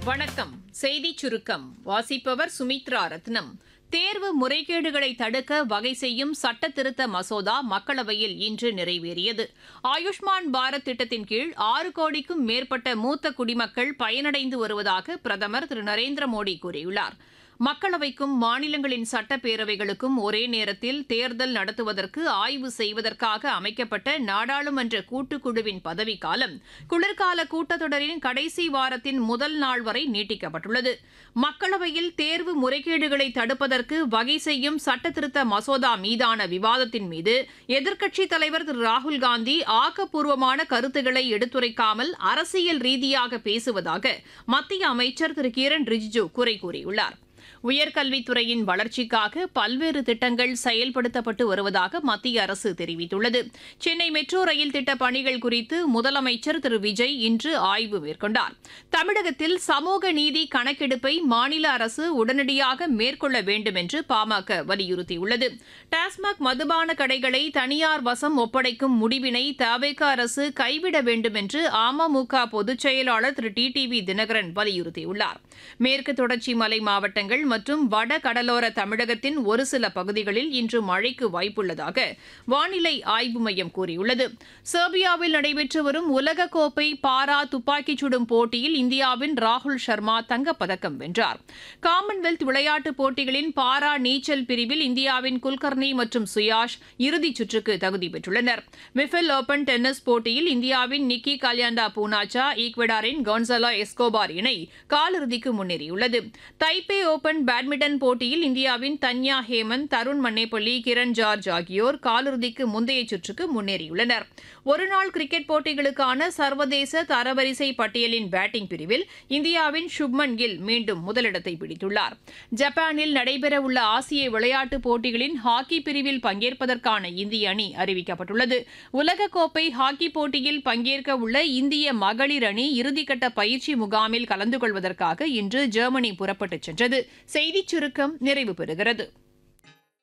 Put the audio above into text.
வணக்கம் செய்தி சுருக்கம் வாசிப்பவர் சுமித்ரா ரத்னம் தேர்வு முறைகேடுகளை தடுக்க வகை செய்யும் சட்ட திருத்த மசோதா மக்களவையில் இன்று நிறைவேறியது ஆயுஷ்மான் பாரத் திட்டத்தின் கீழ் ஆறு கோடிக்கும் மேற்பட்ட மூத்த குடிமக்கள் பயனடைந்து வருவதாக பிரதமர் திரு நரேந்திர மோடி கூறியுள்ளார் மக்களவைக்கும் மாநிலங்களின் சட்டப்பேரவைகளுக்கும் ஒரே நேரத்தில் தேர்தல் நடத்துவதற்கு ஆய்வு செய்வதற்காக அமைக்கப்பட்ட நாடாளுமன்ற கூட்டுக்குழுவின் பதவிக்காலம் குளிர்கால கூட்டத்தொடரின் கடைசி வாரத்தின் முதல் நாள் வரை நீட்டிக்கப்பட்டுள்ளது மக்களவையில் தேர்வு முறைகேடுகளை தடுப்பதற்கு வகை செய்யும் சட்டத்திருத்த மசோதா மீதான விவாதத்தின் மீது எதிர்க்கட்சித் தலைவர் திரு ராகுல் காந்தி ஆக்கப்பூர்வமான கருத்துக்களை எடுத்துரைக்காமல் அரசியல் ரீதியாக பேசுவதாக மத்திய அமைச்சர் திரு கிரண் ரிஜிஜு குறை கூறியுள்ளார் உயர்கல்வித்துறையின் வளர்ச்சிக்காக பல்வேறு திட்டங்கள் செயல்படுத்தப்பட்டு வருவதாக மத்திய அரசு தெரிவித்துள்ளது சென்னை மெட்ரோ ரயில் திட்ட பணிகள் குறித்து முதலமைச்சர் திரு விஜய் இன்று ஆய்வு மேற்கொண்டார் தமிழகத்தில் சமூக நீதி கணக்கெடுப்பை மாநில அரசு உடனடியாக மேற்கொள்ள வேண்டும் என்று பாமக வலியுறுத்தியுள்ளது டாஸ்மாக் மதுபான கடைகளை தனியார் வசம் ஒப்படைக்கும் முடிவினை தவேக அரசு கைவிட வேண்டும் என்று அமமுக பொதுச் செயலாளர் Thiru T T V Dhinakaran வலியுறுத்தியுள்ளார் மேற்கு தொடர்ச்சி மலை மாவட்டங்கள் மற்றும் வட கடலோர தமிழகத்தின் ஒரு சில பகுதிகளில் இன்று மழைக்கு வாய்ப்புள்ளதாக வானிலை ஆய்வு மையம் கூறியுள்ளது செர்பியாவில் நடைபெற்று வரும் உலகக்கோப்பை பாரா துப்பாக்கிச் சுடும் போட்டியில் இந்தியாவின் ராகுல் சர்மா தங்கப்பதக்கம் வென்றார் காமன்வெல்த் விளையாட்டுப் போட்டிகளின் பாரா நீச்சல் பிரிவில் இந்தியாவின் குல்கர்னி மற்றும் சுயாஷ் இறுதிச் சுற்றுக்கு தகுதி பெற்றுள்ளனர் மிஃபில் ஓபன் டென்னிஸ் போட்டியில் இந்தியாவின் நிக்கி கல்யாண்டா பூனாச்சா ஈக்வெடாரின் கொன்சலா எஸ்கோபார் இணை காலிறுதிக்கு முன்னேறியுள்ளது தைப்பே ஓபன் பேட்மிண்டன் போட்டியில் இந்தியாவின் தன்யா ஹேமந்த் தருண் மன்னேப்பள்ளி கிரண் ஜார்ஜ் ஆகியோர் காலிறுதிக்கு முந்தைய சுற்றுக்கு முன்னேறியுள்ளனர் ஒருநாள் கிரிக்கெட் போட்டிகளுக்கான சர்வதேச தரவரிசை பட்டியலின் பேட்டிங் பிரிவில் இந்தியாவின் சுப்மன் கில் மீண்டும் முதலிடத்தை பிடித்துள்ளார் ஜப்பானில் நடைபெறவுள்ள ஆசிய விளையாட்டுப் போட்டிகளின் ஹாக்கி பிரிவில் பங்கேற்பதற்கான இந்திய அணி அறிவிக்கப்பட்டுள்ளது உலகக்கோப்பை ஹாக்கி போட்டியில் பங்கேற்க உள்ள இந்திய மகளிர் அணி இறுதிக்கட்ட பயிற்சி முகாமில் கலந்து கொள்வதற்காக இன்று ஜெர்மனி புறப்பட்டுச் சென்றது செய்திச் சுருக்கம் நிறைவு பெறுகிறது